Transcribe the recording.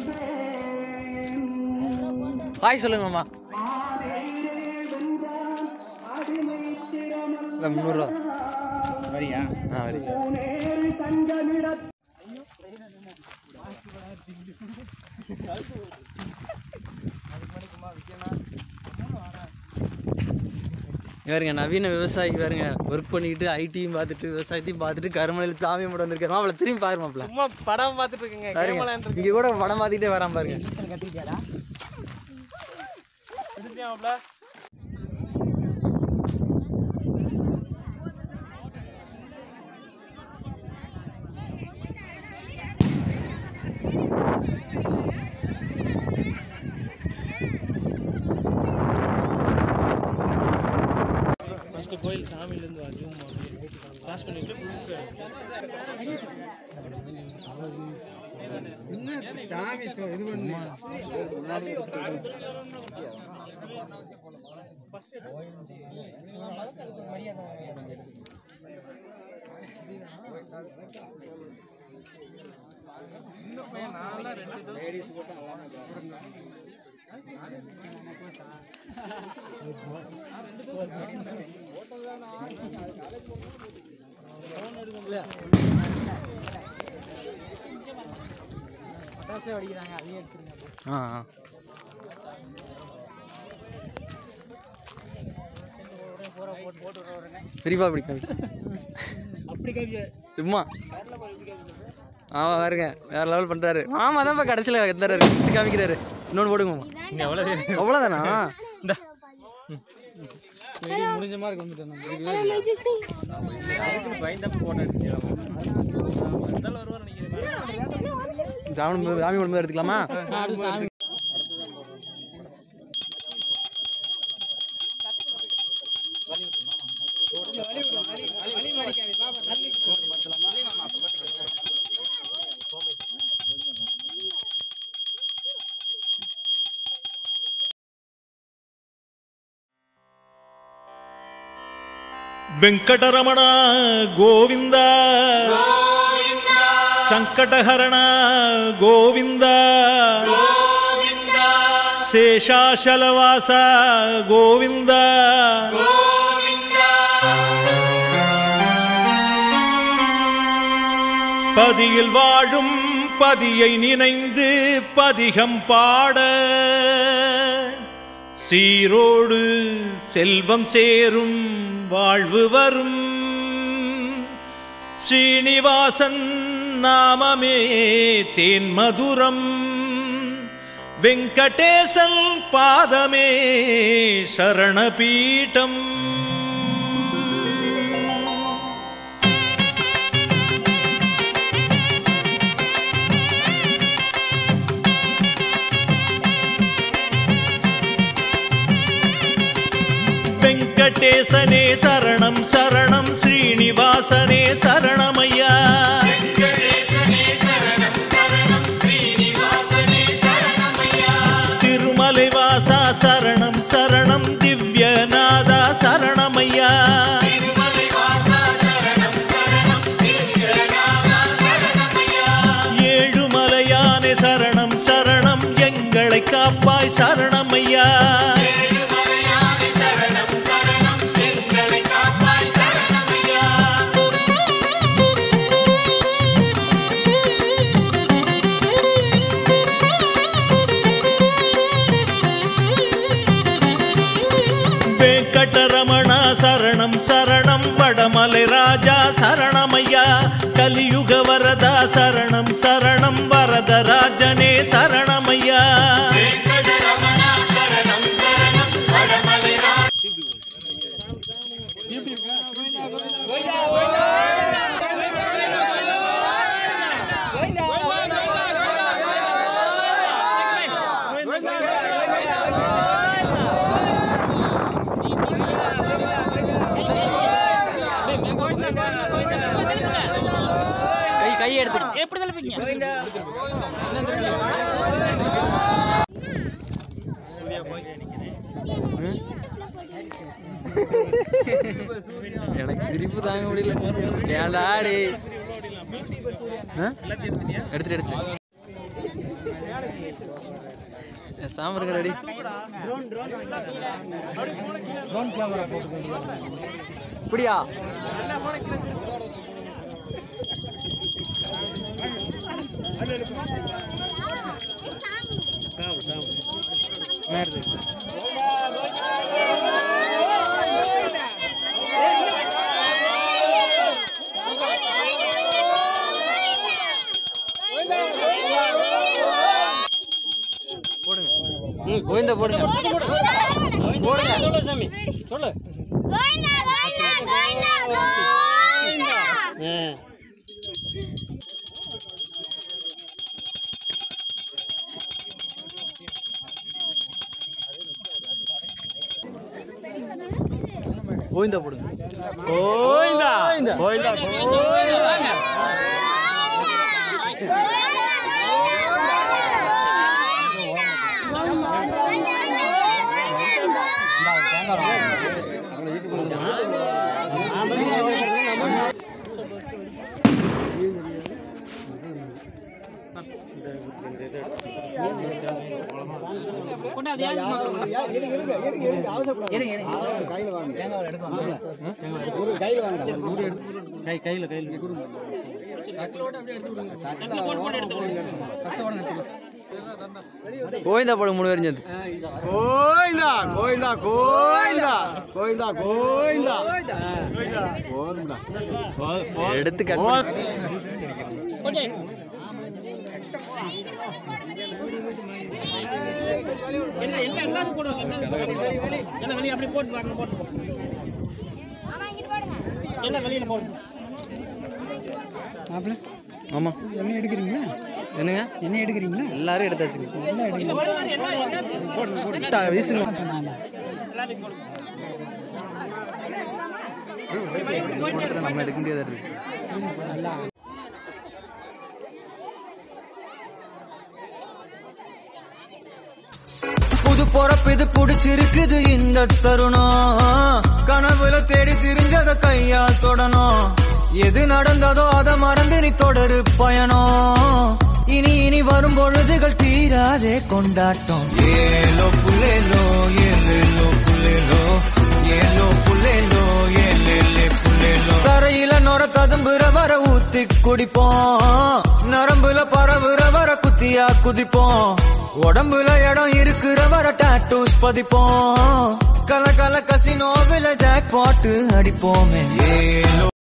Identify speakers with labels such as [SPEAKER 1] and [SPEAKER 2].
[SPEAKER 1] Hi சொல்லுங்கம்மா இல்லை முந்நூறுரூவா
[SPEAKER 2] வரியா
[SPEAKER 1] ஆ வரி இவருங்க நவீன விவசாயி பாருங்க ஒர்க் பண்ணிக்கிட்டு ஐடியும் பார்த்துட்டு விவசாயத்தையும் பார்த்துட்டு கருமலையில் சாமி மட்டும் வந்திருக்காரு மாப்பிள திரும்பி பாரு மாப்பிள
[SPEAKER 3] சும்மா படம் பார்த்துட்டு இருக்கேங்க
[SPEAKER 1] பாருங்க இங்கே கூட படம் பார்த்துக்கிட்டே வரான் பாருங்க
[SPEAKER 3] எடுத்தியாப்ல ஃபஸ்ட்டு கோயில் சாமியிலேருந்து அதிகமாக கிராஸ் பண்ணிட்டு
[SPEAKER 2] சாமி சொ- இது பண்ணு
[SPEAKER 1] ஆ ஆ. பெரியப்பா அப்படி காமி
[SPEAKER 2] அப்படி கவிய
[SPEAKER 1] சும்மா ஆமாம் பாருங்க வேற லெவல் பண்ணுறாரு ஆமாம் தான்ப்பா கடைசியில் எந்தாரு காமிக்கிறாரு இன்னொன்று போடுங்க அவ்வளோ அவ்வளோதானா இந்த
[SPEAKER 2] முடிஞ்ச மாதிரி வந்துட்டேன்
[SPEAKER 1] சாமி சாமி குடும்பம் எடுத்துக்கலாமா
[SPEAKER 4] వెంకటరమణ గోవింద సంకటహరణ గోవింద శేషాచలవాస గోవింద பதியில் வாழும் பதியை நினைந்து பதிகம் பாட சீரோடு செல்வம் சேரும் வாழ்வு வரும் ஸ்ரீனிவாசன் நாமமே தேன் மதுரம் வெங்கடேசன் பாதமே சரணபீட்டம் வெங்கடேசனே சரணம் சரணம் ஸ்ரீனிவாசனே சரணமையா திருமலை வாசா சரணம் சரணம் திவ்யநாதா சரணமையா ஏழுமலையானே சரணம் சரணம் எங்களை காப்பாய் சரணமையா வெங்கடரமணா சரணம் சரணம் வடமலை ராஜா சரணமையா கலியுக வரதா சரணம் சரணம் வரதராஜனே சரணமையா
[SPEAKER 1] கை கை எடுத்துட்டு
[SPEAKER 3] எப்படி தலைப்பீங்க
[SPEAKER 1] எனக்கு சிரிப்பு தாங்க முடியல ஏன்டா டேய் ஆ? எடுத்துட்டு எடுத்து சாம இருக்கிற ரெடி
[SPEAKER 2] ட்ரோன் கேமரா போட்டு
[SPEAKER 1] இப்படியா போடுங்க கோவிந்தா போடுங்க போடுங்க
[SPEAKER 3] சொல்லு சாமி சொல்லு
[SPEAKER 5] கோவிந்தா கோவிந்தா கோவிந்தா கோவிந்தா
[SPEAKER 1] கோவிந்தா போடுங்க
[SPEAKER 2] கோயிந்தா கோயிந்தா
[SPEAKER 3] கை கையில் கையில்
[SPEAKER 1] கோவிந்தா போடுங்க மூணு பேரும் சேர்ந்து
[SPEAKER 2] கோயிந்தா கோயிந்தா கோயிந்தா கோயிந்தா கோயிந்தா போதும்டா
[SPEAKER 1] எடுத்து கட் பண்ணி-
[SPEAKER 3] என்ன என்ன எல்லாரும் போடுவாங்க என்ன வெளியே அப்படி போட்டு வாங்க போட்டு போ. என்ன வெளியில போடுங்க
[SPEAKER 1] ஆமா
[SPEAKER 2] என்ன எடுக்கிறீங்களா
[SPEAKER 1] என்னங்க
[SPEAKER 2] என்ன எடுக்கிறீங்களா
[SPEAKER 1] எல்லாரும் எடுத்தாச்சுங்க டா, வீசுங்க போட்டுறேன், நம்ம எடுக்க முடியாத இருக்கு புது பொறப்பு இது புடிச்சிருக்குது இந்த தருணம் கனவுல தேடி திரிஞ்சத கையால் தொடணும் எது நடந்ததோ அத மறந்து நீ தொடரு பயணம் இனி இனி வரும் பொழுதுகள் தீராதே கொண்டாட்டம் ஏலோ புல்லேலோ ஏலேலோ புல்லேலோ ஏலோ புல்லேலோ ஏலேலே புல்லேலோ தரையில நொர ததும்புற வர ஊத்தி குடிப்போம் நரம்புல பரவுற வர குத்தியா குதிப்போம் உடம்புல இடம் இருக்கிற வர டாட்டூஸ் பதிப்போம் கல கல கசினோவில ஜாக் பாட்டு அடிப்போமே ஏலோ